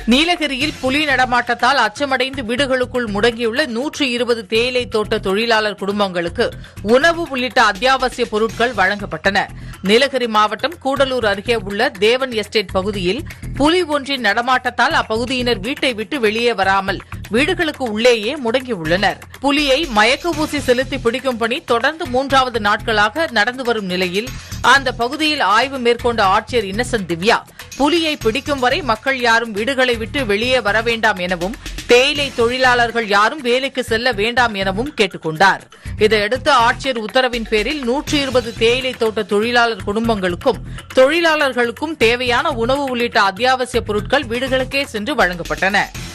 நீலகிரியில் புலி நடமாட்டத்தால் அச்சமடைந்து வீடுகளுக்குள் முடங்கியுள்ள நூற்று இருபது தேயிலை தோட்ட தொழிலாளர் குடும்பங்களுக்கு உணவு உள்ளிட்ட அத்தியாவசிய பொருட்கள் வழங்கப்பட்டன நீலகிரி மாவட்டம் கூடலூர் அருகே உள்ள தேவன் எஸ்டேட் பகுதியில் புலி ஒன்றின் நடமாட்டத்தால் அப்பகுதியினர் வீட்டை விட்டு வெளியே வராமல் வீடுகளுக்கு உள்ளேயே முடங்கியுள்ளனர் புலியை மயக்க ஊசி செலுத்தி பிடிக்கும் பணி தொடர்ந்து மூன்றாவது நாட்களாக நடந்து வரும் நிலையில் அந்த பகுதியில் ஆய்வு மேற்கொண்ட ஆட்சியர் இன்னசென்ட் திவ்யா புலியை பிடிக்கும் வரை மக்கள் யாரும் வீடுகளை விட்டு வெளியே வர வேண்டாம் எனவும் தேயிலை தொழிலாளர்கள் யாரும் வேலைக்கு செல்ல வேண்டாம் எனவும் கேட்டுக் கொண்டார் இதையடுத்து ஆட்சியர் உத்தரவின் பேரில் நூற்று இருபது தேயிலை தோட்ட தொழிலாளர் குடும்பங்களுக்கும் தொழிலாளர்களுக்கும் தேவையான உணவு உள்ளிட்ட அத்தியாவசிய பொருட்கள் வீடுகளுக்கே சென்று வழங்கப்பட்டன